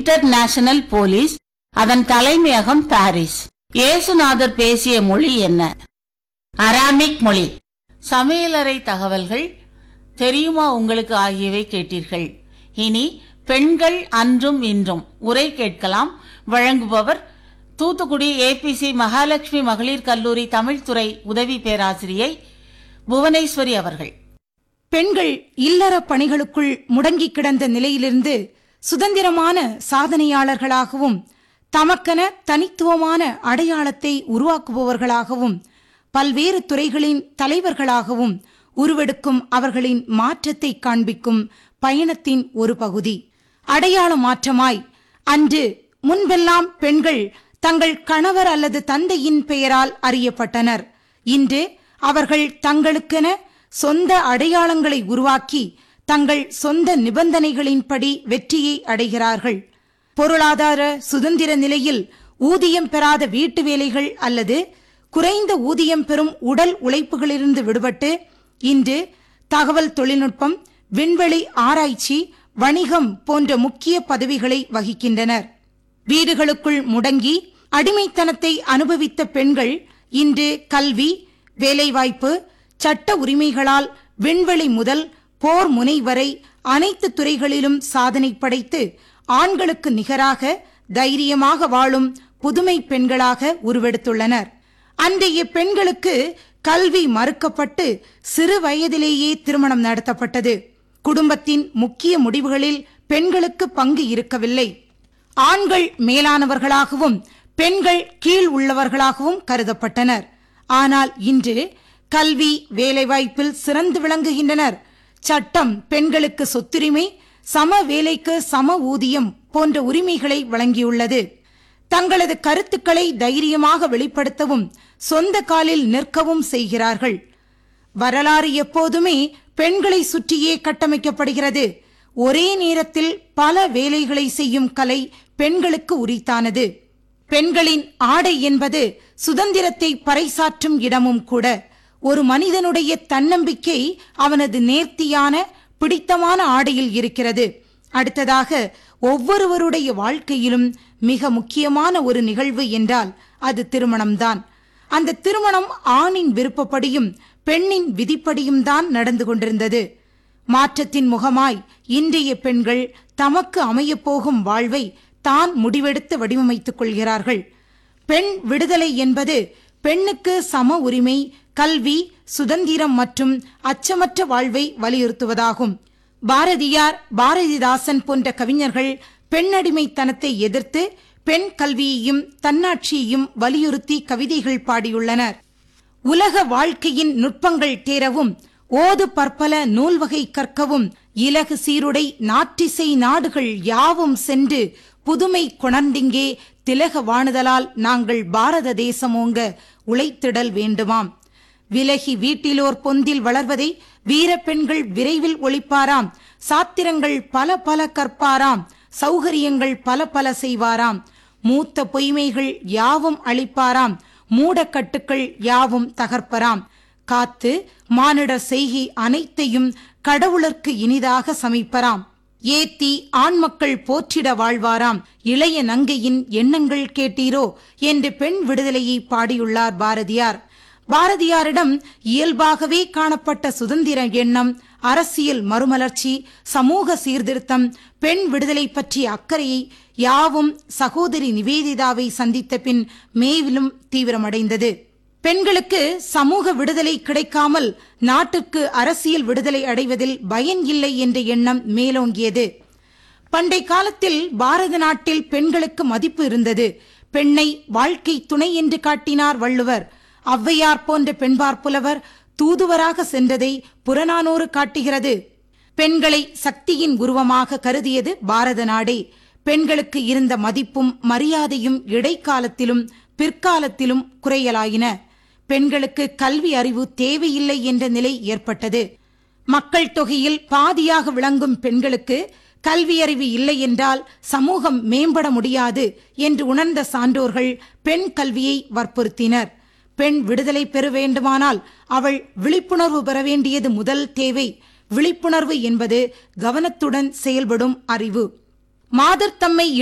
international police அதன் தலைமையகம் Paris இயேசுநாதர் பேசிய மொழி என்ன அராமிக் மொழி சமையலறை தகவல்கள் தெரியுமா உங்களுக்கு ஆகியவை கேட்டீர்கள் இனி பெண்கள் அன்றும் இன்றும் உரை கேட்கலாம் வழங்குபவர் தூத்துக்குடி ஏபிசி மகாலட்சுமி மகளிர் கல்லூரி தமிழ்துறை உதவி பேராசிரியை புவனேஸ்வரி அவர்கள் பெண்கள் இல்லற பணிகளுக்குள் முடங்கி கிடந்த நிலையிலிருந்து சுதந்திரமான சாதனையாளர்களாகவும் தமக்கென தனித்துவமான அடையாளத்தை உருவாக்குபவர்களாகவும் பல்வேறு துறைகளின் தலைவர்களாகவும் உருவெடுக்கும் அவர்களின் மாற்றத்தை காண்பிக்கும் பயணத்தின் ஒரு பகுதி அடையாள மாற்றமாய் அன்று முன்பெல்லாம் பெண்கள் தங்கள் கணவர் அல்லது தந்தையின் பெயரால் அறியப்பட்டனர் இன்று அவர்கள் தங்களுக்கென சொந்த அடையாளங்களை உருவாக்கி தங்கள் சொந்த நிபந்தனைகளின்படி வெற்றியை அடைகிறார்கள் பொருளாதார சுதந்திர நிலையில் ஊதியம் பெறாத வீட்டு வேலைகள் அல்லது குறைந்த ஊதியம் பெறும் உடல் உழைப்புகளிலிருந்து விடுபட்டு இன்று தகவல் தொழில்நுட்பம் விண்வெளி ஆராய்ச்சி வணிகம் போன்ற முக்கிய பதவிகளை வகிக்கின்றனர் வீடுகளுக்குள் முடங்கி அடிமைத்தனத்தை அனுபவித்த பெண்கள் இன்று கல்வி வேலைவாய்ப்பு சட்ட உரிமைகளால் விண்வெளி முதல் போர் முனை வரை அனைத்து துறைகளிலும் சாதனை படைத்து ஆண்களுக்கு நிகராக தைரியமாக வாழும் புதுமை பெண்களாக உருவெடுத்துள்ளனர் அன்றைய பெண்களுக்கு கல்வி மறுக்கப்பட்டு சிறு வயதிலேயே திருமணம் நடத்தப்பட்டது குடும்பத்தின் முக்கிய முடிவுகளில் பெண்களுக்கு பங்கு இருக்கவில்லை ஆண்கள் மேலானவர்களாகவும் பெண்கள் கீழ் உள்ளவர்களாகவும் கருதப்பட்டனர் ஆனால் இன்று கல்வி வேலைவாய்ப்பில் சிறந்து விளங்குகின்றனர் சட்டம் பெண்களுக்கு சொத்துரிமை சம வேலைக்கு சம ஊதியம் போன்ற உரிமைகளை வழங்கியுள்ளது தங்களது கருத்துக்களை தைரியமாக வெளிப்படுத்தவும் சொந்த காலில் நிற்கவும் செய்கிறார்கள் வரலாறு எப்போதுமே பெண்களை சுற்றியே கட்டமைக்கப்படுகிறது ஒரே நேரத்தில் பல வேலைகளை செய்யும் கலை பெண்களுக்கு உரித்தானது பெண்களின் ஆடை என்பது சுதந்திரத்தை பறைசாற்றும் இடமும் கூட ஒரு மனிதனுடைய தன்னம்பிக்கை அவனது நேர்த்தியான பிடித்தமான ஆடையில் இருக்கிறது அடுத்ததாக ஒவ்வொருவருடைய வாழ்க்கையிலும் மிக முக்கியமான ஒரு நிகழ்வு என்றால் அது திருமணம்தான் அந்த திருமணம் ஆணின் விருப்பப்படியும் பெண்ணின் விதிப்படியும் தான் நடந்து கொண்டிருந்தது மாற்றத்தின் முகமாய் இன்றைய பெண்கள் தமக்கு அமையப் போகும் வாழ்வை தான் முடிவெடுத்து வடிவமைத்துக் கொள்கிறார்கள் பெண் விடுதலை என்பது பெண்ணுக்கு சம உரிமை கல்வி சுதந்திரம் மற்றும் அச்சமற்ற வாழ்வை வலியுறுத்துவதாகும் பாரதியார் பாரதிதாசன் போன்ற கவிஞர்கள் பெண்ணடிமைத்தனத்தை எதிர்த்து பெண் கல்வியையும் தன்னாட்சியையும் வலியுறுத்தி கவிதைகள் பாடியுள்ளனர் உலக வாழ்க்கையின் நுட்பங்கள் தேரவும் ஓது பற்பல நூல்வகை கற்கவும் இலகு சீருடை நாற்றிசை நாடுகள் யாவும் சென்று புதுமை கொணர்ந்திங்கே திலக வாணுதலால் நாங்கள் பாரத தேசமோங்க உழைத்திடல் வேண்டுமாம் விலகி வீட்டிலோர் பொந்தில் வளர்வதை வீரப்பெண்கள் விரைவில் ஒழிப்பாராம் சாத்திரங்கள் பல பல கற்பாராம் சௌகரியங்கள் பல பல செய்வாராம் மூத்த பொய்மைகள் யாவும் அளிப்பாராம் மூடக்கட்டுக்கள் யாவும் தகர்ப்பராம் காத்து மானிடர் செய்கை அனைத்தையும் கடவுளர்க்கு இனிதாக சமைப்பராம் ஏத்தி ஆண்மக்கள் போற்றிட வாழ்வாராம் இளைய நங்கையின் எண்ணங்கள் கேட்டீரோ என்று பெண் விடுதலையை பாடியுள்ளார் பாரதியார் பாரதியாரிடம் இயல்பாகவே காணப்பட்ட சுதந்திர எண்ணம் அரசியல் மறுமலர்ச்சி சமூக சீர்திருத்தம் பெண் விடுதலை பற்றிய அக்கறையை யாவும் சகோதரி நிவேதிதாவை சந்தித்த பின் மேவிலும் தீவிரமடைந்தது பெண்களுக்கு சமூக விடுதலை கிடைக்காமல் நாட்டுக்கு அரசியல் விடுதலை அடைவதில் பயன் இல்லை என்ற எண்ணம் மேலோங்கியது பண்டை காலத்தில் பாரத நாட்டில் பெண்களுக்கு மதிப்பு இருந்தது பெண்ணை வாழ்க்கை துணை என்று காட்டினார் வள்ளுவர் ஔவையார் போன்ற பெண்பார் புலவர் தூதுவராக சென்றதை புறநானூறு காட்டுகிறது பெண்களை சக்தியின் உருவமாக கருதியது பாரத நாடே பெண்களுக்கு இருந்த மதிப்பும் மரியாதையும் இடைக்காலத்திலும் பிற்காலத்திலும் குறையலாயின பெண்களுக்கு கல்வி அறிவு தேவையில்லை என்ற நிலை ஏற்பட்டது மக்கள் தொகையில் பாதியாக விளங்கும் பெண்களுக்கு கல்வி அறிவு இல்லை என்றால் சமூகம் மேம்பட முடியாது என்று உணர்ந்த சான்றோர்கள் பெண் கல்வியை வற்புறுத்தினர் பெண் விடுதலை பெற வேண்டுமானால் அவள் விழிப்புணர்வு பெற வேண்டியது முதல் தேவை விழிப்புணர்வு என்பது கவனத்துடன் செயல்படும் அறிவு மாதர் தம்மை